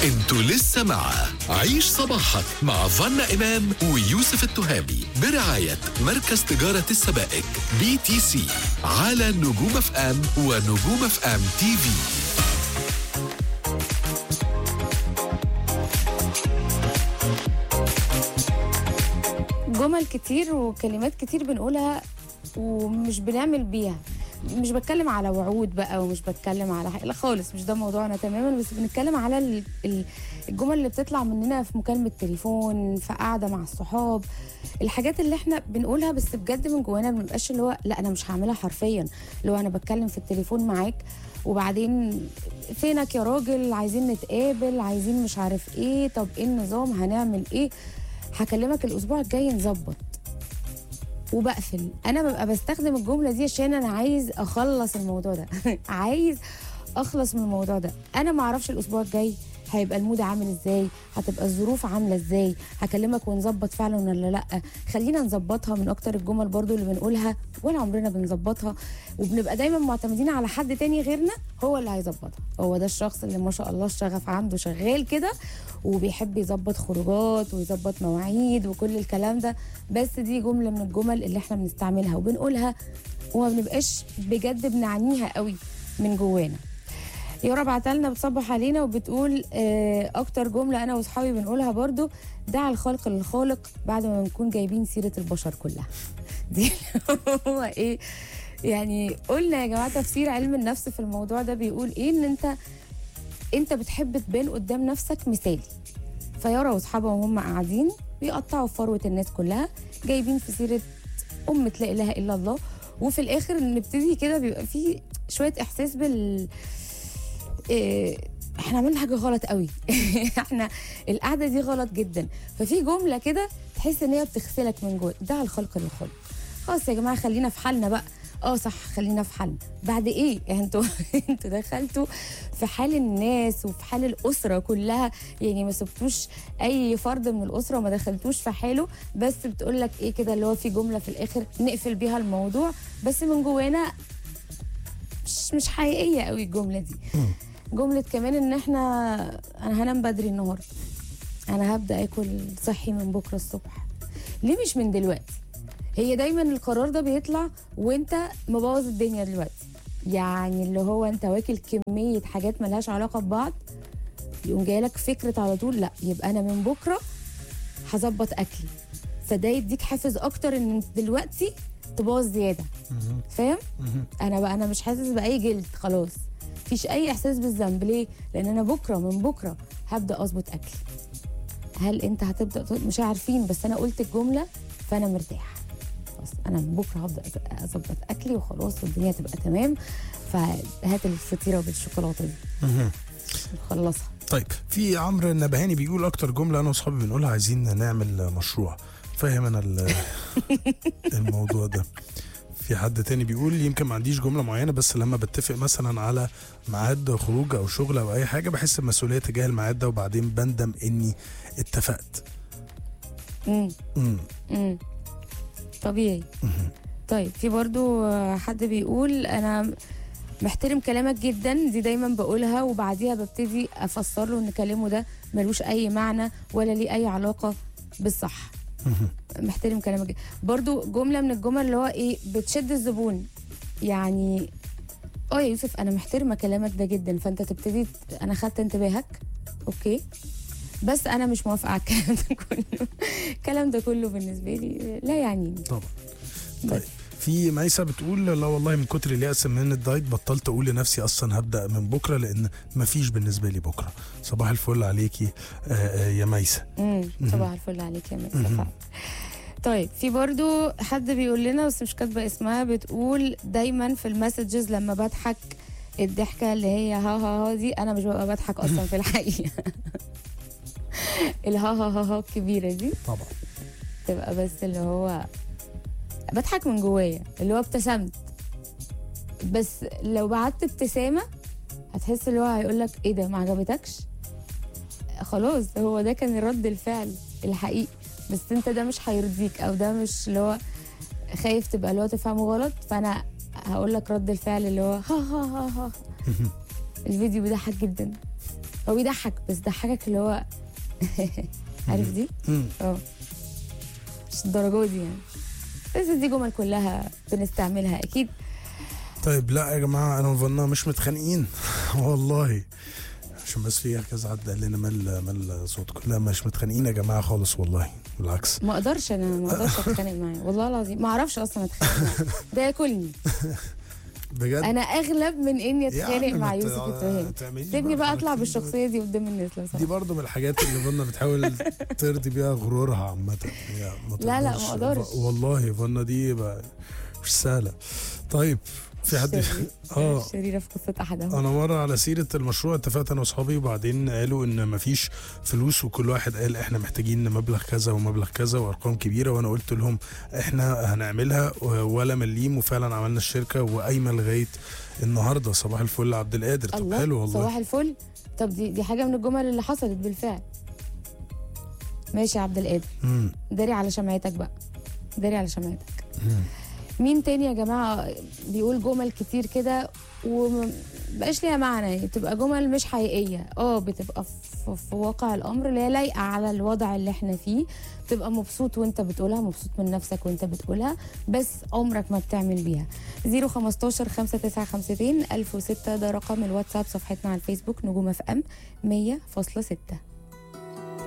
انتوا لسه مع عيش صباحك مع فنا إمام ويوسف التهامي برعاية مركز تجارة السبائك بي تي سي على نجوم اف ام ونجوم اف ام تي في جمل كتير وكلمات كتير بنقولها ومش بنعمل بيها مش بتكلم على وعود بقى ومش بتكلم على حاجة لا خالص مش ده موضوعنا تماما بس بنتكلم على ال- ال- الجمل اللي بتطلع مننا في مكالمة تليفون في قعدة مع الصحاب الحاجات اللي احنا بنقولها بس بجد من جوانا ما بنبقاش اللي هو لا انا مش هعملها حرفيا اللي هو انا بتكلم في التليفون معاك وبعدين فينك يا راجل عايزين نتقابل عايزين مش عارف ايه طب ايه النظام هنعمل ايه هكلمك الاسبوع الجاي نظبط وبقفل انا ببقى بستخدم الجمله دي عشان انا عايز اخلص الموضوع ده عايز اخلص من الموضوع ده انا ما اعرفش الاسبوع الجاي هيبقى المود عامل ازاي هتبقى الظروف عامله ازاي هكلمك ونظبط فعلا ولا لا خلينا نظبطها من اكتر الجمل برضو اللي بنقولها ولا عمرنا بنظبطها وبنبقى دايما معتمدين على حد تاني غيرنا هو اللي هيظبطها هو ده الشخص اللي ما شاء الله الشغف عنده شغال كده وبيحب يظبط خروجات ويظبط مواعيد وكل الكلام ده بس دي جمله من الجمل اللي احنا بنستعملها وبنقولها وما بنبقاش بجد بنعنيها قوي من جوانا يارا بعتلنا بتصبح علينا وبتقول آه، اكتر جمله انا واصحابي بنقولها برضو دع الخلق للخالق بعد ما بنكون جايبين سيره البشر كلها دي اللي هو ايه يعني قلنا يا جماعه تفسير علم النفس في الموضوع ده بيقول ايه ان انت انت بتحب تبان قدام نفسك مثالي فيارا واصحابها وهم قاعدين بيقطعوا في فروه الناس كلها جايبين في سيره ام لا اله الا الله وفي الاخر نبتدي كده بيبقى في شويه احساس بال إيه، احنا عملنا حاجه غلط قوي احنا القعده دي غلط جدا ففي جمله كده تحس ان هي بتغسلك من جوه دع الخلق للخلق خلاص يا جماعه خلينا في حالنا بقى اه صح خلينا في حالنا بعد ايه يعني انتوا انتوا دخلتوا في حال الناس وفي حال الاسره كلها يعني ما سبتوش اي فرد من الاسره وما دخلتوش في حاله بس بتقول لك ايه كده اللي هو في جمله في الاخر نقفل بيها الموضوع بس من جوانا مش مش حقيقيه قوي الجمله دي جمله كمان ان احنا انا هنام بدري النهارده انا هبدا اكل صحي من بكره الصبح ليه مش من دلوقتي هي دايما القرار ده بيطلع وانت مبوظ الدنيا دلوقتي يعني اللي هو انت واكل كميه حاجات ملهاش علاقه ببعض يقوم جايلك فكره على طول لا يبقى انا من بكره هظبط اكلي فده يديك حافز اكتر ان انت دلوقتي تبوظ زياده فاهم انا بقى انا مش حاسس باي جلد خلاص مفيش اي احساس بالذنب ليه لان انا بكره من بكره هبدا اظبط اكلي هل انت هتبدا تظبط- مش عارفين بس انا قلت الجمله فانا مرتاح خلاص انا من بكره هبدا أز- اظبط اكلي وخلاص والدنيا تبقى تمام فهات الفطيره بالشوكولاته دي نخلصها طيب في عمرو النبهاني بيقول اكتر جمله انا واصحابي بنقولها عايزين نعمل مشروع فاهم انا ال- الموضوع ده في حد تاني بيقول يمكن ما عنديش جمله معينه بس لما بتفق مثلا على ميعاد خروج او شغل او اي حاجه بحس بمسؤوليه تجاه الميعاد ده وبعدين بندم اني اتفقت امم امم امم طبيعي طيب في برضو آه، حد بيقول انا محترم كلامك جدا دي دايما بقولها وبعديها ببتدي افسر له ان كلامه ده ملوش اي معنى ولا ليه اي علاقه بالصح محترم كلامك جدا. برضو جمله من الجمل اللي هو ايه بتشد الزبون يعني اه يا يوسف انا محترمه كلامك ده جدا فانت تبتدي ت- انا خدت انتباهك اوكي بس انا مش موافقه على الكلام ده كله الكلام ده كله بالنسبه لي لا يعنيني طبعا بس طيب في ميسة بتقول لا والله من كتر اليأس من الدايت بطلت اقول لنفسي اصلا هبدا من بكره لان مفيش بالنسبه لي بكره صباح الفل عليكي آه، آه، يا ميسة امم صباح الفل عليك يا ميسا فعلا. طيب في برضو حد بيقول لنا بس مش كاتبه اسمها بتقول دايما في المسجز لما بضحك الضحكه اللي هي ها ها ها دي انا مش ببقى بضحك اصلا في الحقيقه الها ها ها ها الكبيره دي طبعا تبقى بس اللي هو بضحك من جوايا اللي هو ابتسمت بس لو بعت ابتسامه هتحس اللي هو هيقول لك ايه ده ما عجبتكش خلاص هو ده كان رد الفعل الحقيقي بس انت ده مش هيرضيك او ده مش اللي هو خايف تبقى اللي هو تفهمه غلط فانا هقول لك رد الفعل اللي هو ها ها ها ها الفيديو بيضحك جدا هو بيضحك بس ضحكك اللي هو عارف دي مم. اه مش الدرجات دي يعني بس دي جمل كلها بنستعملها اكيد طيب لا يا جماعه انا وفنا مش متخانقين والله عشان بس في كذا حد قال لنا مال مال صوتكم لا مش متخانقين يا جماعه خالص والله بالعكس ما اقدرش انا ما اقدرش اتخانق معاه والله العظيم ما اعرفش اصلا اتخانق معاه ده ياكلني بجد انا اغلب من اني يا اتخانق عم مع ما ت- يوسف التوهاني تعمليش سيبني بقى اطلع الحركات دي. بالشخصيه دي قدام الناس لو دي سمحت برضه من الحاجات اللي فنا بتحاول ترضي بيها غرورها عامة هي ما لا، لا، ما تقدرش. أقدرش. ف- والله فنا دي بقى مش سهلة طيب في حد شرير- اه شريره في قصه احدهم انا مره على سيره المشروع اتفقت انا واصحابي وبعدين قالوا ان مفيش فلوس وكل واحد قال احنا محتاجين مبلغ كذا ومبلغ كذا وارقام كبيره وانا قلت لهم احنا هنعملها و- ولا مليم وفعلا عملنا الشركه وقايمه لغايه النهارده صباح الفل عبد القادر طب الله حلو والله صباح الفل طب دي دي حاجه من الجمل اللي حصلت بالفعل ماشي يا عبد القادر مم. داري على شمعتك بقى داري على شمعتك مم. مين تاني يا جماعه بيقول جمل كتير كده ومبقاش ليها معنى يعني بتبقى جمل مش حقيقيه اه بتبقى في, في واقع الامر اللي هي لايقه على الوضع اللي احنا فيه تبقى مبسوط وانت بتقولها مبسوط من نفسك وانت بتقولها بس عمرك ما بتعمل بيها 015 5952 1006 ده رقم الواتساب صفحتنا على الفيسبوك نجوم اف ام 100.6